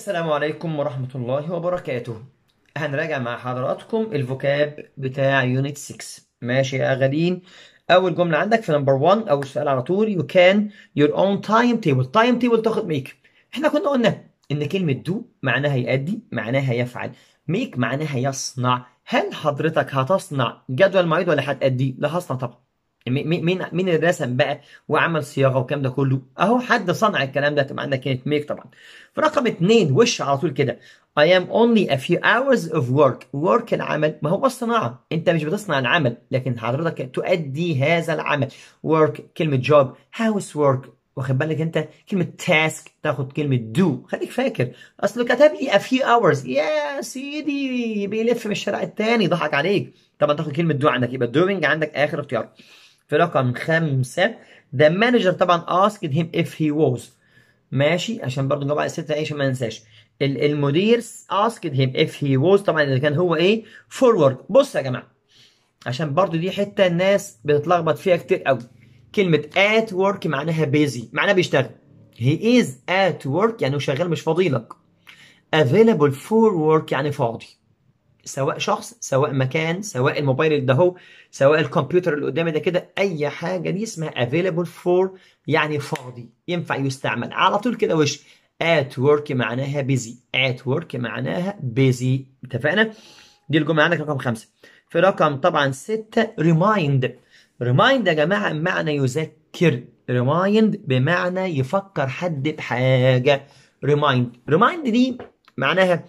السلام عليكم ورحمة الله وبركاته هنراجع مع حضراتكم الفوكاب بتاع يونت 6 ماشي يا غالين أول جملة عندك في نمبر 1 أول سؤال على طول you can your own time table time table تاخد ميك احنا كنا قلنا إن كلمة do معناها يؤدي معناها يفعل ميك معناها يصنع هل حضرتك هتصنع جدول مواعيد ولا هتأديه؟ لا هصنع طبعا مين مين مين اللي رسم بقى وعمل صياغه والكلام ده كله اهو حد صنع الكلام ده تبقى عندك كلمه ميك طبعا في رقم اتنين وش على طول كده I am only a few hours of work work العمل ما هو الصناعة انت مش بتصنع العمل لكن حضرتك تؤدي هذا العمل work كلمة job house work واخد بالك انت كلمة task تاخد كلمة do خليك فاكر اصله كتب لي a few hours يا سيدي بيلف من الشارع التاني ضحك عليك طبعا تاخد كلمة do عندك يبقى doing عندك اخر اختيار في رقم خمسة the manager طبعا asked him if he was ماشي عشان برضه نجاوب على الست عشان ما ننساش المدير asked him if he was طبعا اللي كان هو ايه forward بص يا جماعه عشان برضه دي حته الناس بتتلخبط فيها كتير قوي كلمه at work معناها busy معناها بيشتغل he is at work يعني هو شغال مش فاضي لك available for work يعني فاضي سواء شخص سواء مكان سواء الموبايل ده هو سواء الكمبيوتر اللي قدامي ده كده اي حاجه دي اسمها available for يعني فاضي ينفع يستعمل على طول كده وش at work معناها busy at work معناها busy اتفقنا دي الجمله عندك رقم خمسة في رقم طبعا ستة remind remind يا جماعه معنى يذكر remind بمعنى يفكر حد بحاجه remind remind دي معناها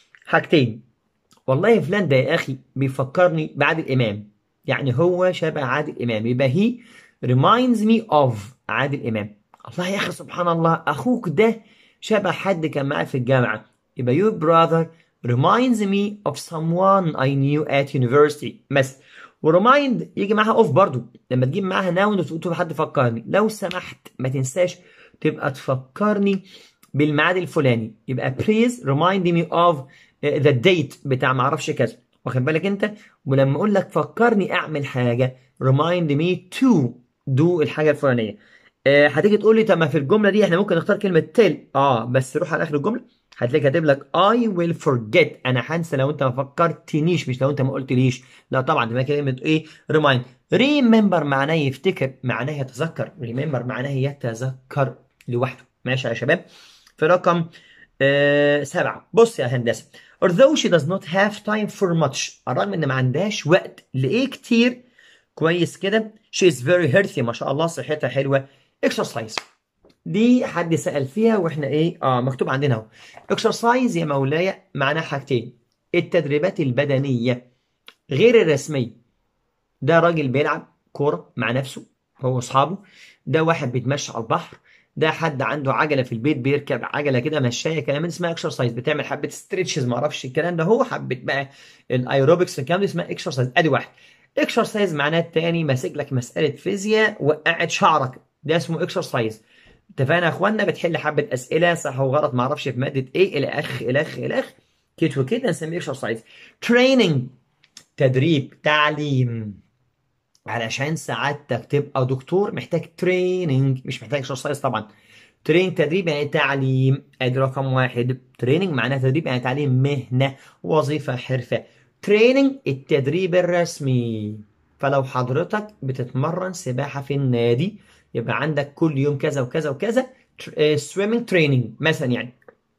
حاجتين والله فلان ده يا اخي بيفكرني بعادل امام يعني هو شبه عادل امام يبقى هي reminds me of عادل امام الله يا اخي سبحان الله اخوك ده شبه حد كان معاه في الجامعه يبقى your brother reminds me of someone I knew at university مثلا وريمايند يجي معاها اوف برضو لما تجيب معاها ناون وتقول حد فكرني لو سمحت ما تنساش تبقى تفكرني بالميعاد الفلاني يبقى please remind me of ذا ديت بتاع ما اعرفش كذا واخد بالك انت ولما اقول لك فكرني اعمل حاجه remind me to do الحاجه الفلانيه أه هتيجي تقول لي طب ما في الجمله دي احنا ممكن نختار كلمه tell اه بس روح على اخر الجمله هتلاقي كاتب لك I will forget انا هنسى لو انت ما فكرتنيش مش لو انت ما قلتليش لا طبعا دي كلمه ايه remind remember معناه يفتكر معناه يتذكر remember معناه يتذكر لوحده ماشي يا شباب في رقم آه سبعة بص يا هندسة although she does not have time for much الرغم ان ما عندهاش وقت لايه كتير كويس كده she is very healthy ما شاء الله صحتها حلوة exercise دي حد سأل فيها واحنا ايه اه مكتوب عندنا اهو exercise يا مولاي معناها حاجتين التدريبات البدنية غير الرسمية ده راجل بيلعب كورة مع نفسه هو واصحابه ده واحد بيتمشى على البحر ده حد عنده عجله في البيت بيركب عجله كده مشايه كلام اسمها اكسرسايز بتعمل حبه ستريتشز ما اعرفش الكلام ده هو حبه بقى الايروبكس الكلام ده اسمها اكسرسايز ادي واحد اكسرسايز معناه التاني ماسك لك مساله فيزياء وقعت شعرك ده اسمه اكسرسايز اتفقنا يا اخوانا بتحل حبه اسئله صح وغلط ما اعرفش في ماده ايه الى اخ الى اخ الى اخ كده وكده نسميه اكسرسايز تريننج تدريب تعليم علشان سعادتك تبقى دكتور محتاج تريننج مش محتاج اكسرسايز طبعا تريننج تدريب يعني تعليم ادي رقم واحد تريننج معناه تدريب يعني تعليم مهنه وظيفه حرفه تريننج التدريب الرسمي فلو حضرتك بتتمرن سباحه في النادي يبقى عندك كل يوم كذا وكذا وكذا سويمنج تريننج مثلا يعني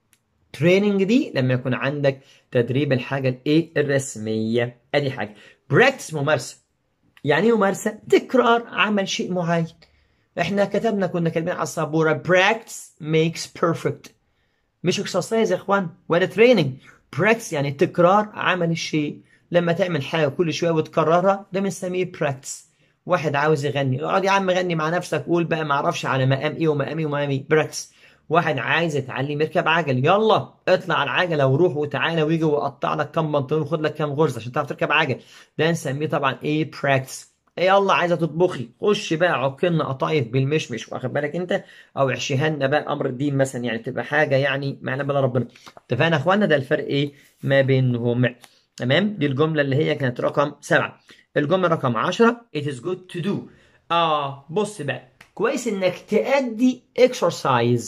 تريننج دي لما يكون عندك تدريب الحاجه الايه الرسميه ادي حاجه براكتس ممارسه يعني ايه ممارسه؟ تكرار عمل شيء معين. احنا كتبنا كنا كاتبين على السبوره practice makes perfect. مش اكسرسايز يا اخوان ولا تريننج. practice يعني تكرار عمل الشيء. لما تعمل حاجه كل شويه وتكررها ده بنسميه practice. واحد عاوز يغني اقعد يا عم غني مع نفسك قول بقى ما اعرفش على مقام ايه ومقام ايه ومقام ايه براكتس واحد عايز يتعلم يركب عجل يلا اطلع على العجله وروح وتعالى ويجي وقطع لك كام بنطلون وخد لك كام غرزه عشان تعرف تركب عجل ده نسميه طبعا ايه براكتس يلا عايزه تطبخي خش بقى عك لنا قطايف بالمشمش واخد بالك انت او احشيها لنا بقى امر الدين مثلا يعني تبقى حاجه يعني معنا بلا ربنا اتفقنا يا اخوانا ده الفرق ايه ما بينهم تمام دي الجمله اللي هي كانت رقم سبعه الجمله رقم 10 it is good to do اه بص بقى كويس انك تأدي exercise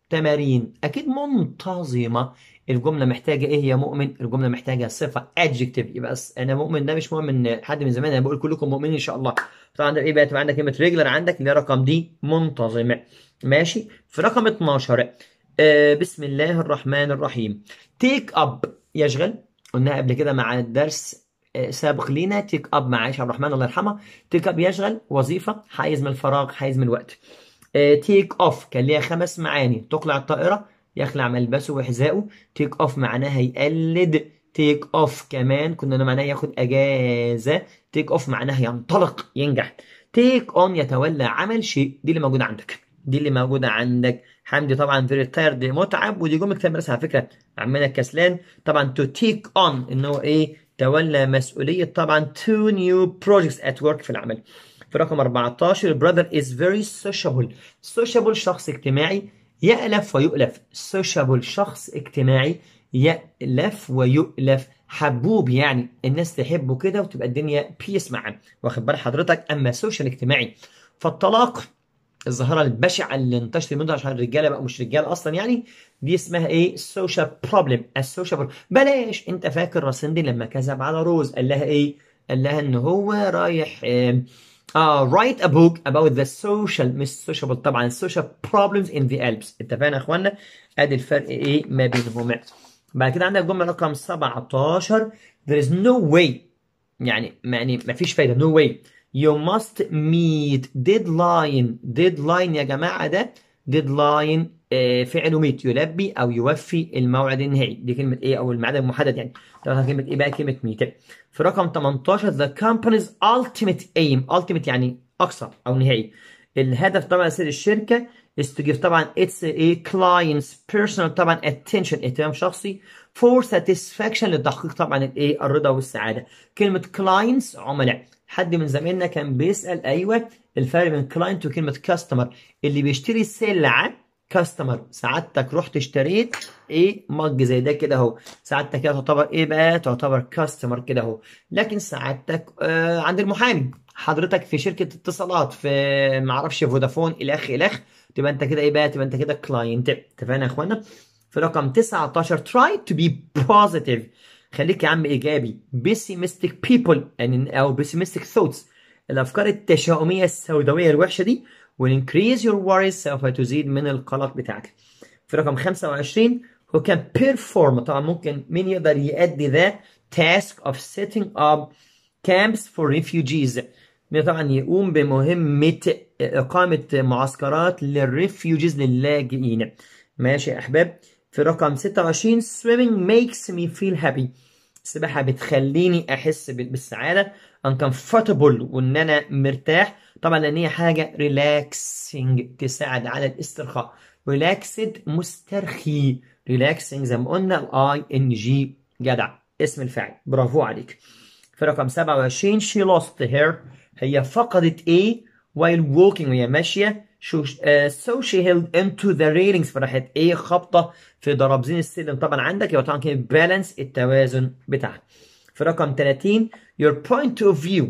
تمارين اكيد منتظمه الجمله محتاجه ايه يا مؤمن الجمله محتاجه صفه adjective يبقى س- انا مؤمن ده مش مؤمن حد من زمان انا بقول كلكم مؤمنين ان شاء الله طبعا ده ايه بقى تبقى عندك كلمه ريجلر عندك اللي هي رقم دي منتظمه ماشي في رقم 12 آه بسم الله الرحمن الرحيم تيك اب يشغل قلناها قبل كده مع الدرس آه، سابق لينا تيك اب مع عائشه عبد الرحمن الله يرحمها تيك اب يشغل وظيفه حيز من الفراغ حيز من الوقت تيك اوف كان ليها خمس معاني تقلع الطائره يخلع ملبسه وحذائه تيك اوف معناها يقلد تيك اوف كمان كنا قلنا معناها ياخد اجازه تيك اوف معناها ينطلق ينجح تيك اون يتولى عمل شيء دي اللي موجوده عندك دي اللي موجوده عندك حمدي طبعا فيري تايرد متعب ودي جمله كتاب بس على فكره عمنا كسلان طبعا تو تيك اون ان هو ايه تولى مسؤوليه طبعا two new projects at work في العمل في رقم 14 brother is very sociable sociable شخص اجتماعي يألف ويؤلف sociable شخص اجتماعي يألف ويؤلف حبوب يعني الناس تحبه كده وتبقى الدنيا بيس معاه واخد بال حضرتك اما سوشيال اجتماعي فالطلاق الظاهره البشعه اللي انتشرت منها عشان الرجاله بقى مش رجاله اصلا يعني دي اسمها ايه سوشيال بروبلم السوشيال بلاش انت فاكر راسندي لما كذب على روز قال لها ايه قال لها ان هو رايح آه اه write a book about the social مش social طبعا social problems in the Alps اتفقنا يا اخوانا ادي الفرق ايه ما بينهما بعد كده عندك جمله رقم 17 there is no way يعني يعني ما فيش فايده no way you must meet deadline deadline يا جماعه ده deadline آه، فعل meet يلبي او يوفي الموعد النهائي دي كلمه ايه او الميعاد المحدد يعني طبعا كلمه ايه بقى كلمه meet في رقم 18 the company's ultimate aim ultimate يعني اقصى او نهائي الهدف طبعا سير الشركه is to give طبعا its a clients personal طبعا attention اهتمام شخصي for satisfaction لتحقيق طبعا الايه الرضا والسعاده كلمه clients عملاء حد من زمايلنا كان بيسال ايوه الفرق بين كلاينت وكلمه كاستمر اللي بيشتري سلعه كاستمر سعادتك رحت اشتريت ايه مج زي ده كده اهو سعادتك كده تعتبر ايه بقى تعتبر كاستمر كده اهو لكن سعادتك آه عند المحامي حضرتك في شركه اتصالات في معرفش فودافون الخ الخ تبقى انت كده ايه بقى تبقى انت كده كلاينت اتفقنا يا اخوانا في رقم 19 try to be positive خليك يا عم ايجابي pessimistic people يعني او pessimistic thoughts الافكار التشاؤميه السوداويه الوحشه دي will increase your worries سوف تزيد من القلق بتاعك في رقم 25 who can perform طبعا ممكن مين يقدر يؤدي the task of setting up camps for refugees مين طبعا يقوم بمهمة إقامة معسكرات للريفيوجيز للاجئين ماشي يا أحباب في رقم 26 swimming makes me feel happy السباحة بتخليني أحس بال- بالسعادة uncomfortable وإن أنا مرتاح طبعا لأن هي حاجة relaxing تساعد على الاسترخاء relaxed مسترخي relaxing زي ما قلنا الاي ان جي جدع اسم الفاعل برافو عليك في رقم 27 she lost her هي فقدت ايه while walking وهي ماشية شو uh, so she held into the railings فراحت ايه خبطة في ضرابزين السلم طبعا عندك يبقى طبعا كلمة balance التوازن بتاعها في رقم 30 your point of view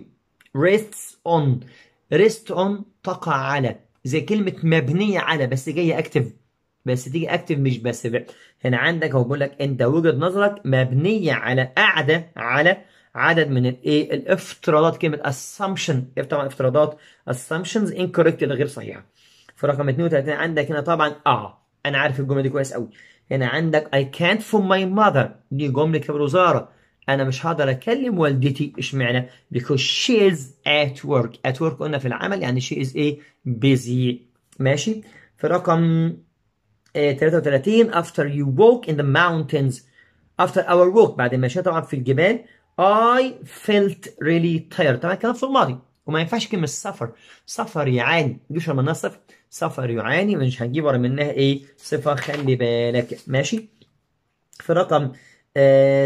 rests on rest on تقع على زي كلمة مبنية على بس جاية اكتف بس تيجي اكتف مش بس هنا عندك هو بيقول لك انت وجهة نظرك مبنية على قاعدة على عدد من الايه الافتراضات كلمة assumption طبعا افتراضات assumptions incorrect غير صحيحة في رقم 32 عندك هنا طبعا اه انا عارف الجملة دي كويس قوي هنا عندك I can't for my mother دي جملة كبير وزارة انا مش هقدر اكلم والدتي اشمعنى because she is at work at work قلنا في العمل يعني she is a busy ماشي في رقم آه، 33 after you walk in the mountains after our walk بعد ما مشينا طبعا في الجبال I felt really tired طبعا كلام في الماضي وما ينفعش كلمة سفر سفر يعاني نجيبش ورا منها صفر سفر يعاني مش هنجيب ورا منها ايه صفة خلي بالك ماشي في رقم آه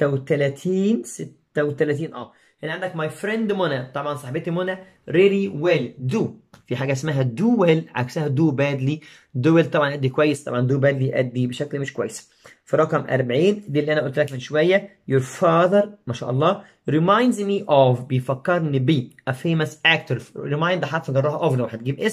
36 36 اه هنا عندك my friend منى طبعا صاحبتي منى really well do في حاجة اسمها do well عكسها do badly do well طبعا ادي كويس طبعا do badly ادي بشكل مش كويس في رقم 40 دي اللي انا قلت لك من شوية your father ما شاء الله reminds me of بيفكرني ب a famous actor remind ده حرف جرها of لو هتجيب اسم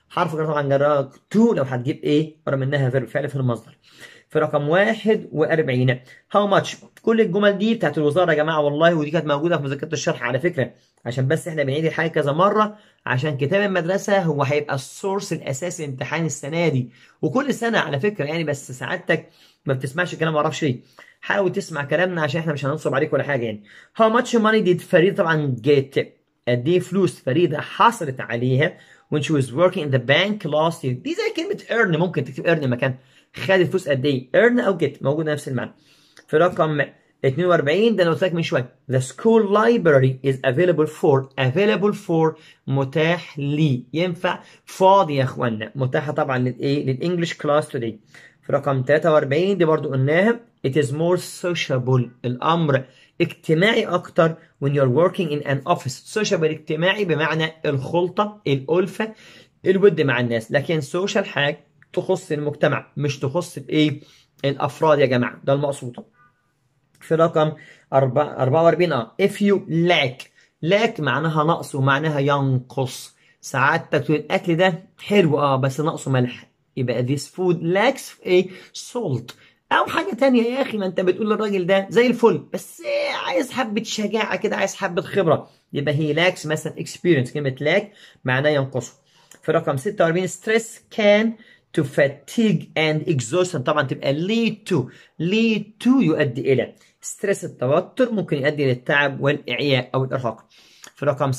حرف جر طبعا جراك تو لو هتجيب ايه ورا منها فيرب فعل في المصدر في رقم 41 هاو ماتش كل الجمل دي بتاعت الوزاره يا جماعه والله ودي كانت موجوده في مذكره الشرح على فكره عشان بس احنا بنعيد الحاجه كذا مره عشان كتاب المدرسه هو هيبقى السورس الاساسي لامتحان السنه دي وكل سنه على فكره يعني بس سعادتك ما بتسمعش كلام ما اعرفش ليه حاول تسمع كلامنا عشان احنا مش هننصب عليك ولا حاجه يعني هاو ماتش ماني ديد فريد طبعا جيت قد ايه فلوس فريده حصلت عليها when she was working in the bank last year دي زي كلمه earn ممكن تكتب earn مكان خدت فلوس قد ايه earn او get موجوده نفس المعنى في رقم 42 ده انا قلت لك من شويه the school library is available for available for متاح لي ينفع فاضي يا اخوانا متاحه طبعا للايه للانجلش كلاس today في رقم 43 دي برضو قلناها it is more sociable الامر اجتماعي اكتر when you're working in an office social اجتماعي بمعنى الخلطه الالفه الود مع الناس لكن social حاجه تخص المجتمع مش تخص الايه الافراد يا جماعه ده المقصود في رقم 44 اه if you lack lack معناها نقص ومعناها ينقص سعادتك تقول الاكل ده حلو اه بس ناقصه ملح يبقى this food lacks a salt او حاجه تانية يا اخي ما انت بتقول للراجل ده زي الفل بس عايز حبه شجاعه كده عايز حبه خبره يبقى هي lacks مثلا experience كلمه lack معناه ينقصه في رقم 46 stress can to fatigue and exhaustion طبعا تبقى lead to lead to يؤدي الى ستريس التوتر ممكن يؤدي للتعب والاعياء او الارهاق في رقم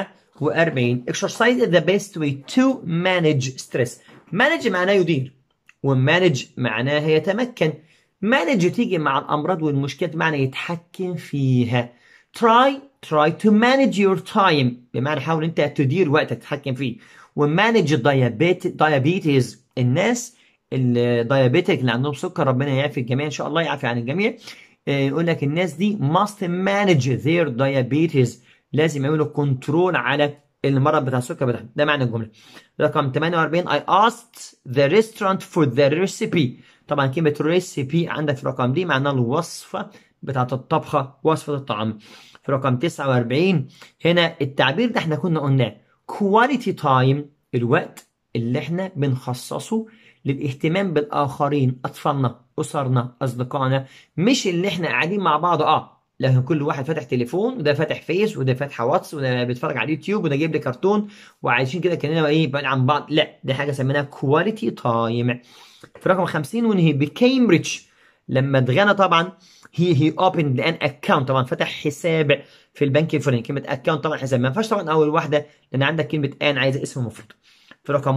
47 exercise is the best way to manage stress manage معناه يدير ومانج معناها يتمكن manage تيجي مع الامراض والمشكلات بمعنى يتحكم فيها try try to manage your time بمعنى حاول انت تدير وقتك تتحكم فيه ومانج diabetes الناس الدايابيتك اللي عندهم سكر ربنا يعافي الجميع ان شاء الله يعافي عن الجميع يقول لك الناس دي must manage their diabetes لازم يعملوا كنترول على المرض بتاع السكر بتاعهم ده معنى الجمله رقم 48 I asked the restaurant for the recipe طبعا كلمه recipe عندك في الرقم دي معناها الوصفه بتاعت الطبخه وصفه الطعام في رقم 49 هنا التعبير ده احنا كنا قلناه quality time الوقت اللي احنا بنخصصه للاهتمام بالاخرين اطفالنا اسرنا اصدقائنا مش اللي احنا قاعدين مع بعض اه لكن كل واحد فاتح تليفون وده فاتح فيس وده فاتح واتس وده بيتفرج على اليوتيوب وده جايب لي كرتون وعايشين كده كاننا ايه بعيد عن بعض لا دي حاجه سميناها كواليتي تايم في رقم 50 when he became rich لما اتغنى طبعا هي هي opened an account طبعا فتح حساب في البنك الفلاني كلمه account طبعا حساب ما ينفعش طبعا اول واحده لان عندك كلمه ان عايزه اسم مفرد في رقم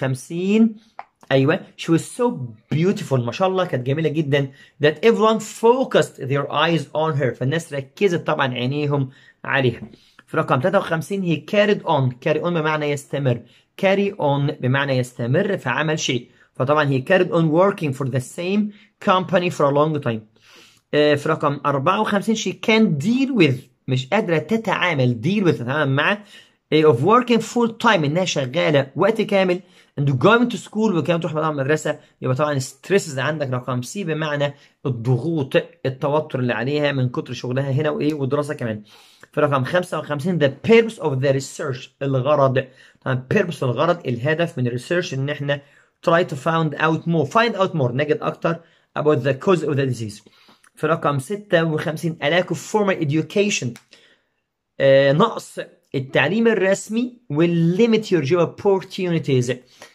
51 ايوه she was so beautiful ما شاء الله كانت جميله جدا that everyone focused their eyes on her فالناس ركزت طبعا عينيهم عليها في رقم 53 he carried on carry on بمعنى يستمر carry on بمعنى يستمر في عمل شيء فطبعا he carried on working for the same company for a long time آه في رقم 54 she can deal with مش قادرة تتعامل deal with تتعامل مع of working full time انها شغالة وقت كامل and going to school وكمان تروح طبعا مدرسة يبقى طبعا ستريسز عندك رقم سي بمعنى الضغوط التوتر اللي عليها من كتر شغلها هنا وايه والدراسة كمان في رقم 55 the purpose of the research الغرض طبعا purpose الغرض الهدف من الريسيرش ان احنا try to find out more find out more نجد اكتر about the cause of the disease في رقم 56 a lack of formal education آه نقص التعليم الرسمي will limit your job opportunities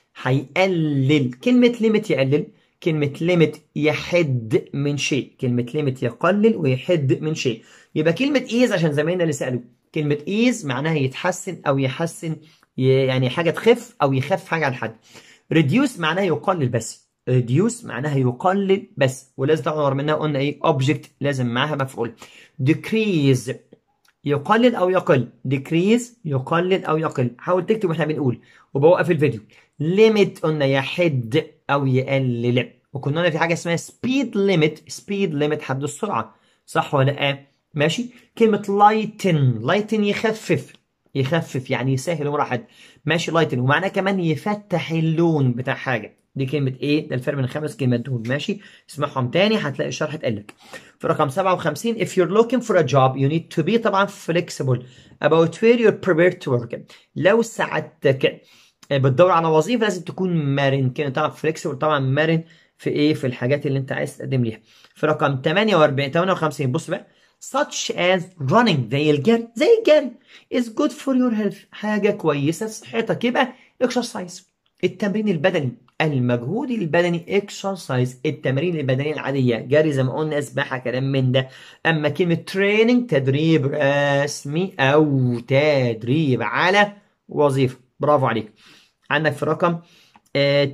هيقلل كلمة limit يقلل كلمة limit يحد من شيء كلمة limit يقلل ويحد من شيء يبقى كلمة ease عشان زمايلنا اللي سألوا كلمة ease معناها يتحسن أو يحسن يعني حاجة تخف أو يخف حاجة عن حد reduce معناها يقلل بس reduce معناها يقلل بس ولازم طبعا منها قلنا ايه object لازم معاها مفعول decrease يقلل او يقل decrease يقلل او يقل حاول تكتب واحنا بنقول وبوقف الفيديو limit قلنا يحد او يقلل وكنا قلنا في حاجه اسمها speed limit speed limit حد السرعه صح ولا لا ماشي كلمه lighten lighten يخفف يخفف يعني يسهل امور حد ماشي lighten ومعناه كمان يفتح اللون بتاع حاجه دي كلمة ايه؟ ده الفرق بين الخمس كلمات دول ماشي؟ اسمعهم تاني هتلاقي الشرح اتقالك. في رقم 57 if you're looking for a job you need to be طبعا flexible about where you're prepared to work. لو سعادتك بتدور على وظيفه لازم تكون مرن كده طبعا فليكسبل طبعا مرن في ايه في الحاجات اللي انت عايز تقدم ليها في رقم 48 58 بص بقى such as running زي الجري زي الجري is good for your health حاجه كويسه لصحتك يبقى exercise التمرين البدني المجهود البدني exercise التمارين البدنيه العاديه جري زي ما قلنا سباحه كلام من ده اما كلمه training تدريب رسمي او تدريب على وظيفه برافو عليك عندك في رقم آه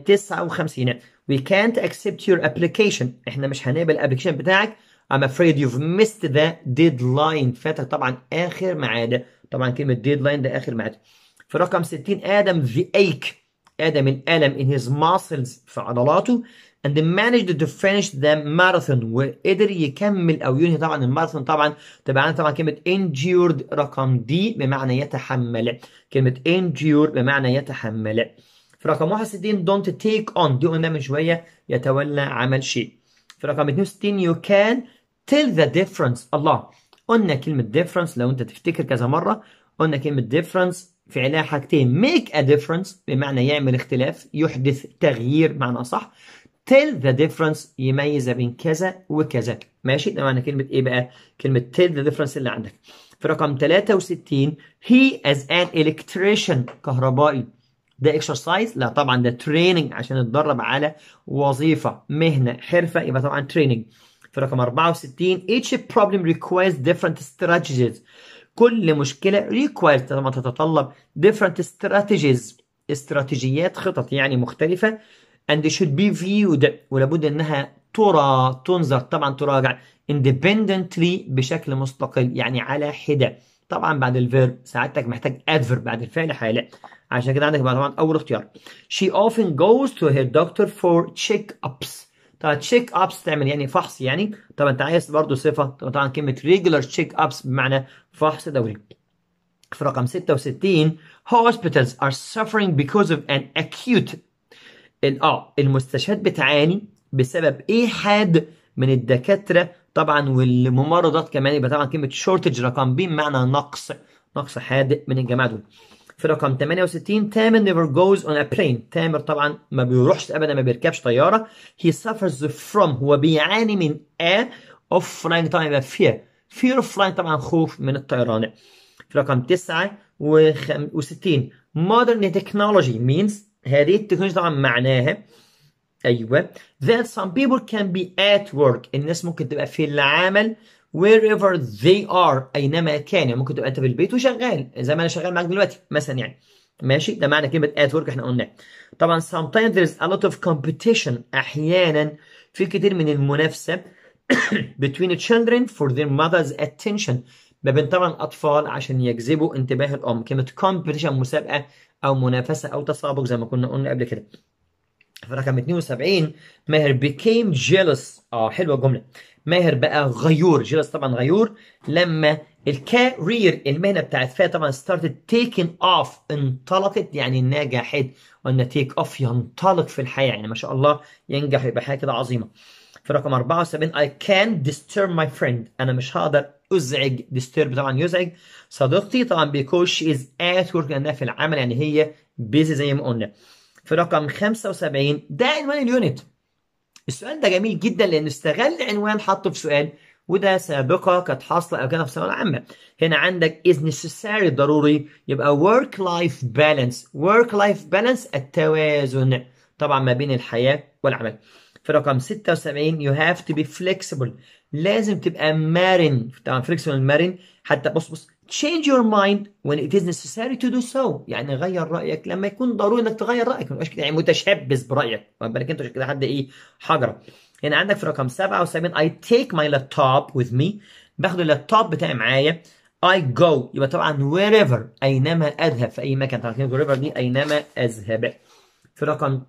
59 we can't accept your application احنا مش هنقبل الابلكيشن بتاعك I'm afraid you've missed the deadline فاتك طبعا اخر ميعاد طبعا كلمه deadline ده اخر ميعاد في رقم 60 ادم the ache ادم الالم in his muscles في عضلاته and managed to finish the marathon وقدر يكمل او ينهي طبعا الماراثون طبعا تبقى عندنا طبعا كلمه endured رقم دي بمعنى يتحمل كلمه endure بمعنى يتحمل في رقم 61 don't take on دي قلنا من شويه يتولى عمل شيء في رقم 62 you can tell the difference الله قلنا كلمه difference لو انت تفتكر كذا مره قلنا كلمه difference فعلها حاجتين make a difference بمعنى يعمل اختلاف يحدث تغيير معنى صح tell the difference يميز بين كذا وكذا ماشي ده معنى كلمة ايه بقى كلمة tell the difference اللي عندك في رقم 63 he as an electrician كهربائي ده exercise لا طبعا ده training عشان يتدرب على وظيفة مهنة حرفة يبقى طبعا training في رقم 64 each problem requires different strategies كل مشكلة requires طبعا تتطلب different strategies استراتيجيات خطط يعني مختلفة and they should be viewed ولابد انها ترى تنظر طبعا تراجع independently بشكل مستقل يعني على حدة طبعا بعد الفيرب سعادتك محتاج adverb بعد الفعل حالة عشان كده عندك طبعا اول اختيار she often goes to her doctor for check-ups طبعا تشيك ابس تعمل يعني فحص يعني طبعا انت عايز برضه صفه طبعا كلمه ريجولار تشيك ابس بمعنى فحص دوري في رقم 66 hospitals are suffering because of an acute اه المستشفيات بتعاني بسبب ايه حاد من الدكاتره طبعا والممرضات كمان يبقى طبعا كلمه شورتج رقم ب بمعنى نقص نقص حاد من الجماعه دول في رقم 68 تامر never goes on a plane تامر طبعا ما بيروحش ابدا ما بيركبش طياره he suffers from هو بيعاني من a of flying طبعا يبقى fear fear of flying طبعا خوف من الطيران في رقم 69 modern technology means هذه التكنولوجيا طبعا معناها ايوه that some people can be at work الناس ممكن تبقى في العمل wherever they are اينما كان يعني ممكن تبقى انت في البيت وشغال زي ما انا شغال معاك دلوقتي مثلا يعني ماشي ده معنى كلمه at work احنا قلناه طبعا sometimes there is a lot of competition احيانا في كتير من المنافسه between children for their mother's attention ما بين طبعا اطفال عشان يجذبوا انتباه الام كلمه competition مسابقه او منافسه او تسابق زي ما كنا قلنا قبل كده في رقم 72 ماهر became jealous اه حلوه الجمله ماهر بقى غيور جيلس طبعا غيور لما الكارير المهنه بتاعت فيها طبعا started taking off انطلقت يعني نجحت وان تيك اوف ينطلق في الحياه يعني ما شاء الله ينجح يبقى حاجه كده عظيمه في رقم 74 I can't disturb my friend انا مش هقدر ازعج disturb طبعا يزعج صديقتي طبعا because she is at work لانها في العمل يعني هي busy زي ما قلنا في رقم 75 ده عنوان اليونت السؤال ده جميل جدا لانه استغل عنوان حطه في سؤال وده سابقة كانت حاصلة أو كده في الثانوية العامة. هنا عندك is necessary ضروري يبقى work life balance work life balance التوازن طبعا ما بين الحياة والعمل. في رقم 76 you have to be flexible لازم تبقى مرن طبعا flexible مرن حتى بص بص change your mind when it is necessary to do so يعني غير رأيك لما يكون ضروري انك تغير رأيك ما تبقاش كده يعني متشبث برأيك واخد بالك انت كده حد ايه حجرة هنا عندك في رقم 77 I take my laptop with me باخد اللابتوب بتاعي معايا I go يبقى طبعا wherever أينما أذهب في أي مكان طبعا كلمة wherever دي أينما أذهب في رقم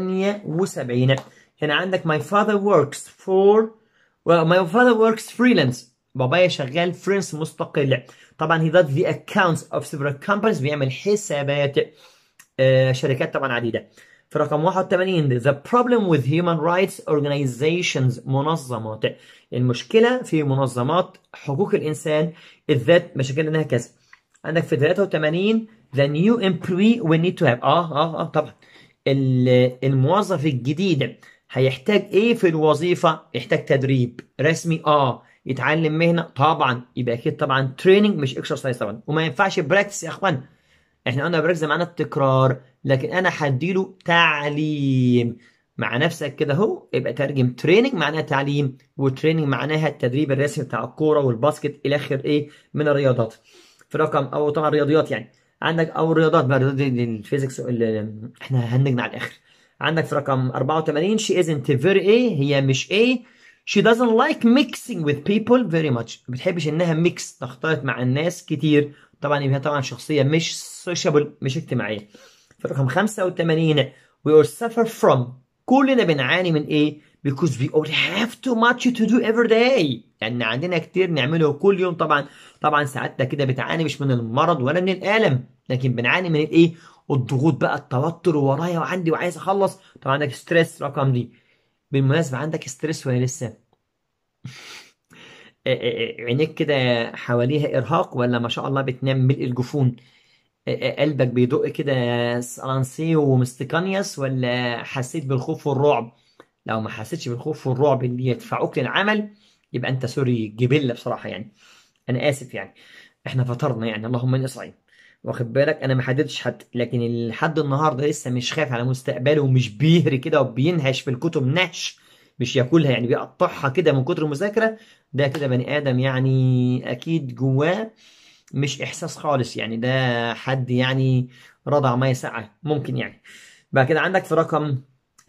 78 هنا عندك my father works for well my father works freelance بابايا شغال فريلانس مستقل طبعا he does the accounts of several companies بيعمل حسابات آه شركات طبعا عديدة في رقم 81 the problem with human rights organizations منظمات المشكلة في منظمات حقوق الإنسان الذات مشاكل إنها كذا عندك في 83 the new employee will need to have اه اه اه طبعا ال- الموظف الجديد هيحتاج ايه في الوظيفة يحتاج تدريب رسمي اه يتعلم مهنة طبعا يبقى اكيد طبعا تريننج مش اكسرسايز طبعا وما ينفعش براكتس يا اخوان احنا قلنا براكتس معناه التكرار لكن انا هديله تعليم مع نفسك كده اهو يبقى ترجم تريننج معناها تعليم وتريننج معناها التدريب الرسمي بتاع الكوره والباسكت الى اخر ايه من الرياضات في رقم او طبعا رياضيات يعني عندك او الرياضات بقى الرياضات دي- دي الفيزيكس ال- احنا هنجنا على الاخر عندك في رقم 84 she isn't very ايه هي مش ايه she doesn't like mixing with people very much ما بتحبش انها ميكس تختلط مع الناس كتير طبعا يبقى طبعا شخصيه مش سوشيبل مش اجتماعيه في رقم 85 we all suffer from كلنا بنعاني من ايه because we all have too much to do every day يعني عندنا كتير نعمله كل يوم طبعا طبعا ساعتنا كده بتعاني مش من المرض ولا من الالم لكن بنعاني من الايه الضغوط بقى التوتر ورايا وعندي وعايز اخلص طبعا عندك ستريس رقم دي بالمناسبة عندك ستريس ولا لسه آه، آه، آه، عينيك كده حواليها ارهاق ولا ما شاء الله بتنام ملء الجفون آه، آه، قلبك بيدق كده سالانسي ومستكانيوس ولا حسيت بالخوف والرعب لو ما حسيتش بالخوف والرعب اللي يدفعوك للعمل يبقى انت سوري جبلة بصراحة يعني انا اسف يعني احنا فطرنا يعني اللهم اني صايم واخد بالك انا ما حددتش حد لكن لحد النهارده لسه مش خايف على مستقبله ومش بيهري كده وبينهش في الكتب نهش مش ياكلها يعني بيقطعها كده من كتر المذاكره ده كده بني ادم يعني اكيد جواه مش احساس خالص يعني ده حد يعني رضع ميه ساقعه ممكن يعني بعد كده عندك في رقم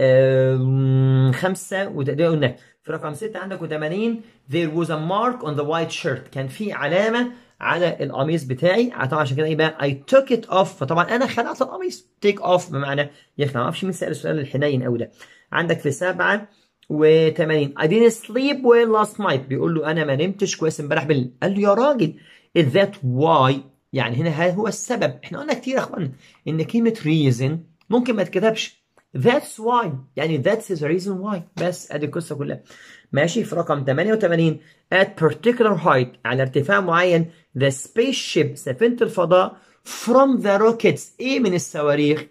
آم، خمسة وتقدير قلنا في رقم ستة عندك وثمانين there was a mark on the white shirt كان في علامة على القميص بتاعي طبعا عشان كده ايه بقى I took it off فطبعا انا خلعت القميص take off بمعنى يخلع ما اعرفش مين سأل السؤال الحنين قوي ده عندك في سبعة و80 I didn't sleep well last night بيقول له انا ما نمتش كويس امبارح بالليل قال له يا راجل is that why يعني هنا هل هو السبب احنا قلنا كتير يا اخوانا ان كلمة reason ممكن ما تكتبش That's why يعني that's the reason why بس ادي القصة كلها ماشي في رقم 88 at particular height على ارتفاع معين the spaceship سفينة الفضاء from the rockets ايه من الصواريخ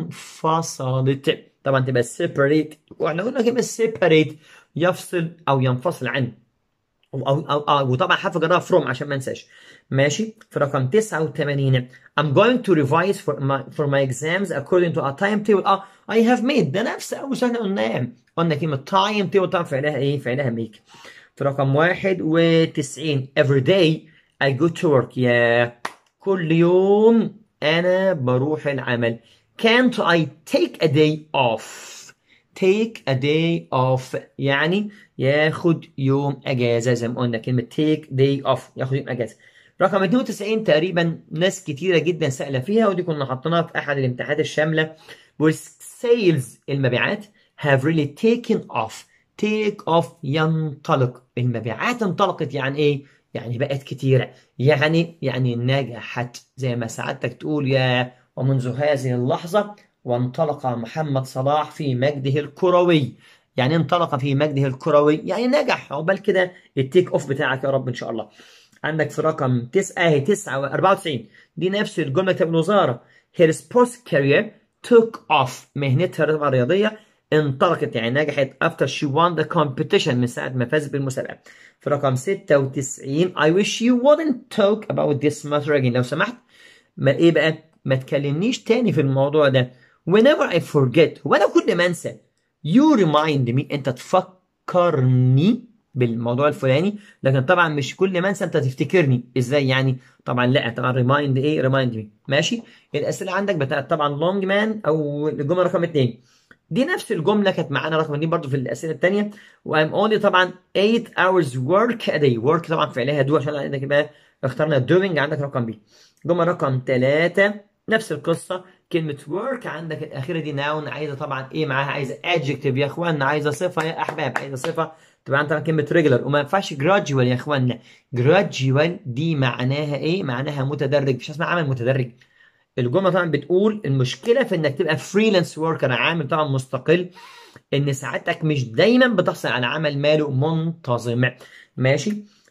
انفصلت طبعا تبقى separate واحنا قلنا كلمة separate يفصل او ينفصل عنه أو أو أو, أو وطبعا حرف جرها from عشان ما انساش ماشي في رقم 89 I'm going to revise for my for my exams according to a timetable اه I have made ده نفس اول سنه قلناه قلنا كلمه time table طبعا فعلها ايه فعلها make في رقم 91 every day I go to work يا كل يوم انا بروح العمل can't I take a day off take a day off يعني ياخد يوم اجازه زي ما قلنا كلمه take day off ياخد يوم اجازه رقم 92 تقريبا ناس كتيره جدا سأله فيها ودي كنا حاطينها في احد الامتحانات الشامله والسيلز المبيعات have really taken off take off ينطلق المبيعات انطلقت يعني ايه يعني بقت كتيره يعني يعني نجحت زي ما سعادتك تقول يا ومنذ هذه اللحظه وانطلق محمد صلاح في مجده الكروي يعني انطلق في مجده الكروي يعني نجح عقبال كده التيك اوف بتاعك يا رب ان شاء الله عندك في رقم 9 اهي 9 94 دي نفس الجمله كتاب الوزاره her sports career took off مهنتها الرياضيه انطلقت يعني نجحت after she won the competition من ساعه ما فازت بالمسابقه في رقم 96 I wish you wouldn't talk about this matter again لو سمحت ما ايه بقى ما تكلمنيش تاني في الموضوع ده whenever I forget وانا كل ما انسى you remind me انت تفكرني بالموضوع الفلاني لكن طبعا مش كل ما انسى انت تفتكرني ازاي يعني طبعا لا طبعا ريمايند ايه ريمايند مي ماشي الاسئله عندك بتاعت طبعا لونج مان او الجمله رقم اثنين دي نفس الجمله كانت معانا رقم اثنين برضو في الاسئله الثانيه وام اونلي طبعا 8 hours work a day work طبعا فعلها دو عشان عندك بقى اخترنا doing عندك رقم بي جمله رقم ثلاثة نفس القصه كلمة work عندك الأخيرة دي noun عايزة طبعا إيه معاها عايزة adjective يا إخوانا عايزة صفة يا أحباب عايزة صفة طبعا طبعا كلمة regular وما ينفعش gradual يا إخوانا gradual دي معناها إيه؟ معناها متدرج مش اسمها عمل متدرج الجملة طبعا بتقول المشكلة في إنك تبقى فريلانس وركر عامل طبعا مستقل إن سعادتك مش دايما بتحصل على عمل ماله منتظم ماشي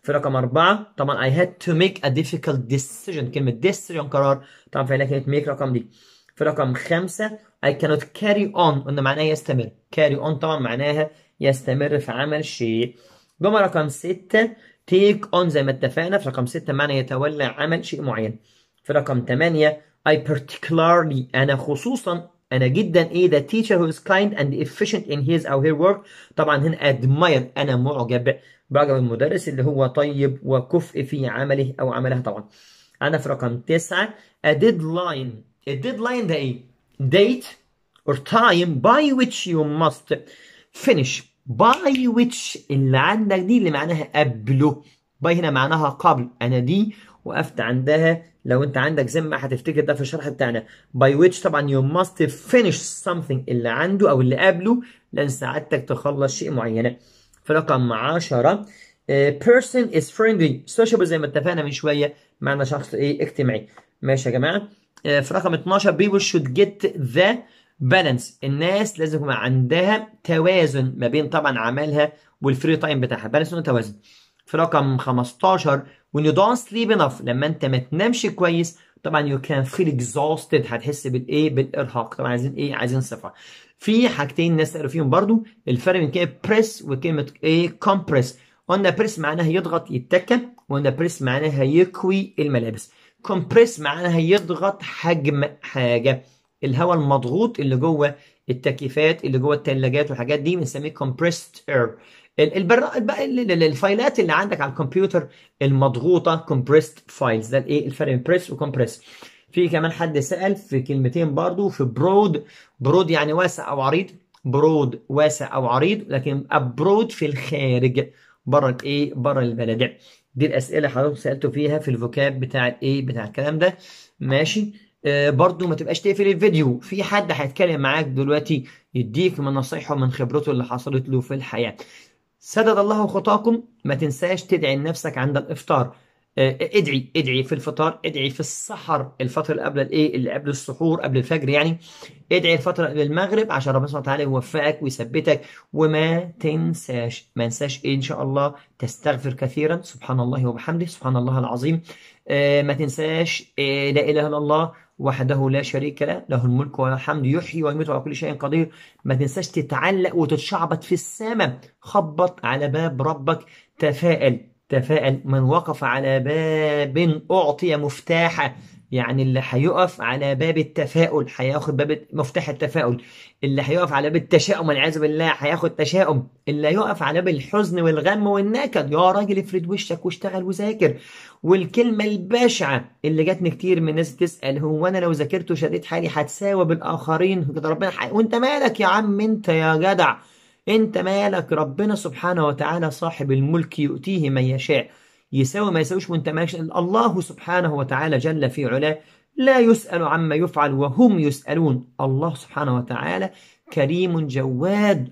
في رقم أربعة طبعا I had to make a difficult decision كلمة decision قرار طبعا فعلا كلمة make رقم دي في رقم خمسة I cannot carry on قلنا معناها يستمر carry on طبعا معناها يستمر في عمل شيء جملة رقم ستة take on زي ما اتفقنا في رقم ستة معنى يتولى عمل شيء معين في رقم ثمانية I particularly أنا خصوصا أنا جدا إيه the teacher who is kind and efficient in his أو her work طبعا هنا admire أنا معجب بعجب المدرس اللي هو طيب وكفء في عمله أو عملها طبعا أنا في رقم تسعة a deadline الديدلاين ده إيه date or time by which you must finish by which اللي عندك دي اللي معناها قبله by هنا معناها قبل أنا دي وقفت عندها لو انت عندك ذمه هتفتكر ده في الشرح بتاعنا by which طبعا you must finish something اللي عنده او اللي قبله لان سعادتك تخلص شيء معين في رقم 10 uh, person is friendly sociable زي ما اتفقنا من شويه معنى شخص ايه اجتماعي ماشي يا جماعه uh, في رقم 12 people should get the balance الناس لازم يكون عندها توازن ما بين طبعا عملها والفري تايم بتاعها بالانس توازن في رقم 15 when you don't sleep enough لما انت ما تنامش كويس طبعا you can feel exhausted هتحس بالايه بالارهاق طبعا عايزين ايه عايزين صفه في حاجتين نسأل فيهم برضو الفرق بين كلمه press وكلمه ايه compress قلنا press معناها يضغط يتكى وقلنا press معناها يكوي الملابس compress معناها يضغط حجم حاجه الهواء المضغوط اللي جوه التكييفات اللي جوه الثلاجات والحاجات دي بنسميه compressed air البر... الفايلات اللي عندك على الكمبيوتر المضغوطه compressed files ده الايه الفرق بين بريس وكمبريس في كمان حد سأل في كلمتين برضو في برود برود يعني واسع او عريض برود واسع او عريض لكن ابرود في الخارج بره الايه بره البلد دي الاسئله حضرتك سالته فيها في الفوكاب بتاع الايه بتاع الكلام ده ماشي آه برضو ما تبقاش تقفل الفيديو في حد هيتكلم معاك دلوقتي يديك من نصايحه ومن خبرته اللي حصلت له في الحياه سدد الله خطاكم ما تنساش تدعي لنفسك عند الافطار ادعي ادعي في الفطار ادعي في السحر الفتره اللي قبل الايه اللي قبل السحور قبل الفجر يعني ادعي الفتره قبل المغرب عشان ربنا سبحانه وتعالى يوفقك ويثبتك وما تنساش ما انساش ان شاء الله تستغفر كثيرا سبحان الله وبحمده سبحان الله العظيم ما تنساش لا اله الا الله وحده لا شريك له له الملك وله الحمد يحيي ويميت على كل شيء قدير ما تنساش تتعلق وتتشعبط في السماء خبط على باب ربك تفائل تفائل من وقف على باب أعطي مفتاحه يعني اللي هيقف على باب التفاؤل هياخد باب مفتاح التفاؤل اللي هيقف على باب التشاؤم والعياذ بالله هياخد تشاؤم اللي هيقف على باب الحزن والغم والنكد يا راجل افرد وشك واشتغل وذاكر والكلمة البشعة اللي جاتني كتير من الناس تسأل هو أنا لو ذاكرت وشديت حالي هتساوى بالآخرين كده ربنا حي... وأنت مالك يا عم أنت يا جدع أنت مالك ربنا سبحانه وتعالى صاحب الملك يؤتيه من يشاء يساوي ما يساويش وانت ماشي الله سبحانه وتعالى جل في علاه لا يسأل عما يفعل وهم يسألون الله سبحانه وتعالى كريم جواد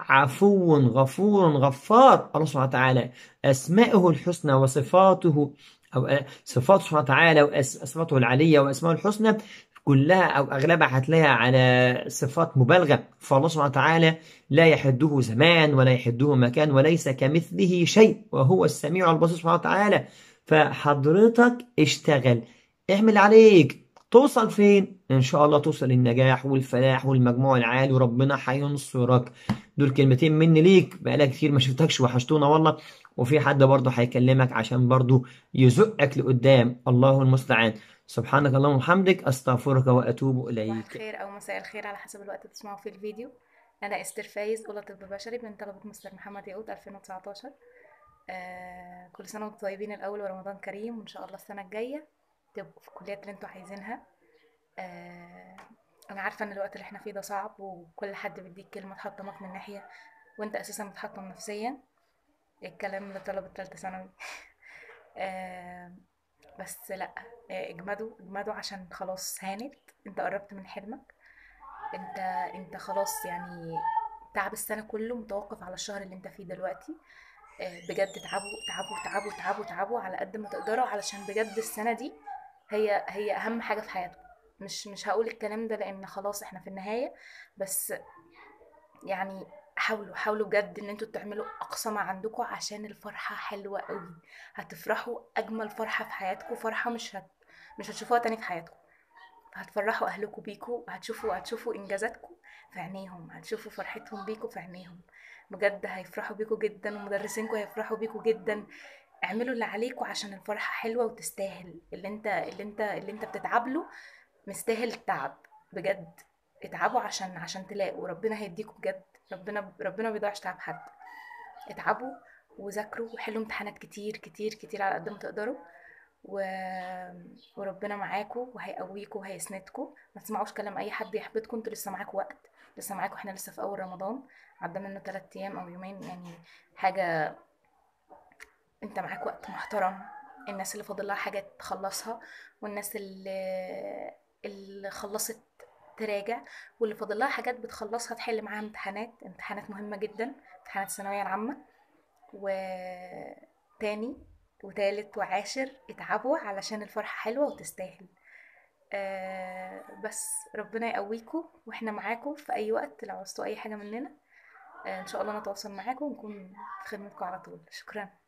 عفو غفور غفار الله سبحانه وتعالى أسماءه الحسنى وصفاته أو صفاته سبحانه وتعالى وصفاته العلية وأسماءه الحسنى كلها أو أغلبها هتلاقيها على صفات مبالغة فالله سبحانه وتعالى لا يحده زمان ولا يحده مكان وليس كمثله شيء وهو السميع البصير سبحانه وتعالى فحضرتك اشتغل اعمل عليك توصل فين ان شاء الله توصل للنجاح والفلاح والمجموع العالي وربنا هينصرك دول كلمتين مني ليك بقالك كتير ما شفتكش وحشتونا والله وفي حد برضه هيكلمك عشان برضه يزقك لقدام الله المستعان سبحانك اللهم وبحمدك استغفرك واتوب صباح اليك الخير او مساء الخير على حسب الوقت تسمعوا فيه الفيديو انا استر فايز اولى طب بشري من طلبه مستر محمد ياقوت 2019 آه كل سنه وانتم طيبين الاول ورمضان كريم وان شاء الله السنه الجايه تبقوا في الكليات اللي انتوا عايزينها آه انا عارفه ان الوقت اللي احنا فيه ده صعب وكل حد بيديك كلمه تحطمك من ناحيه وانت اساسا متحطم نفسيا الكلام لطلبه تالتة ثانوي آه بس لا آه، اجمدوا اجمدوا عشان خلاص هانت انت قربت من حلمك انت انت خلاص يعني تعب السنه كله متوقف على الشهر اللي انت فيه دلوقتي آه، بجد تعبوا تعبوا تعبوا تعبوا تعبوا على قد ما تقدروا علشان بجد السنه دي هي هي اهم حاجه في حياتكم مش مش هقول الكلام ده لان خلاص احنا في النهايه بس يعني حاولوا حاولوا بجد ان انتوا تعملوا اقصى ما عندكم عشان الفرحة حلوة قوي هتفرحوا اجمل فرحة في حياتكم فرحة مش هت... مش هتشوفوها تاني في حياتكم هتفرحوا اهلكم بيكوا هتشوفوا هتشوفوا انجازاتكم في عينيهم هتشوفوا فرحتهم بيكوا في عينيهم بجد هيفرحوا بيكوا جدا ومدرسينكم هيفرحوا بيكوا جدا اعملوا اللي عليكوا عشان الفرحة حلوة وتستاهل اللي انت اللي انت اللي انت بتتعب له مستاهل التعب بجد اتعبوا عشان عشان تلاقوا ربنا هيديكوا بجد ربنا ربنا ما بيضيعش تعب حد اتعبوا وذاكروا وحلوا امتحانات كتير كتير كتير على قد ما تقدروا و... وربنا معاكم وهيقويكم وهيسندكم ما تسمعوش كلام اي حد يحبطكم انتوا لسه معاكم وقت لسه معاكم احنا لسه في اول رمضان عدى منه 3 ايام او يومين يعني حاجه انت معاك وقت محترم الناس اللي فاضل لها حاجات تخلصها والناس اللي اللي خلصت تراجع واللي فاضل لها حاجات بتخلصها تحل معاها امتحانات امتحانات مهمة جدا امتحانات الثانوية العامة وتاني وتالت وعاشر اتعبوا علشان الفرحة حلوة وتستاهل آه بس ربنا يقويكم واحنا معاكم في اي وقت لو عوزتوا اي حاجة مننا آه ان شاء الله نتواصل معاكم ونكون في خدمتكم على طول شكرا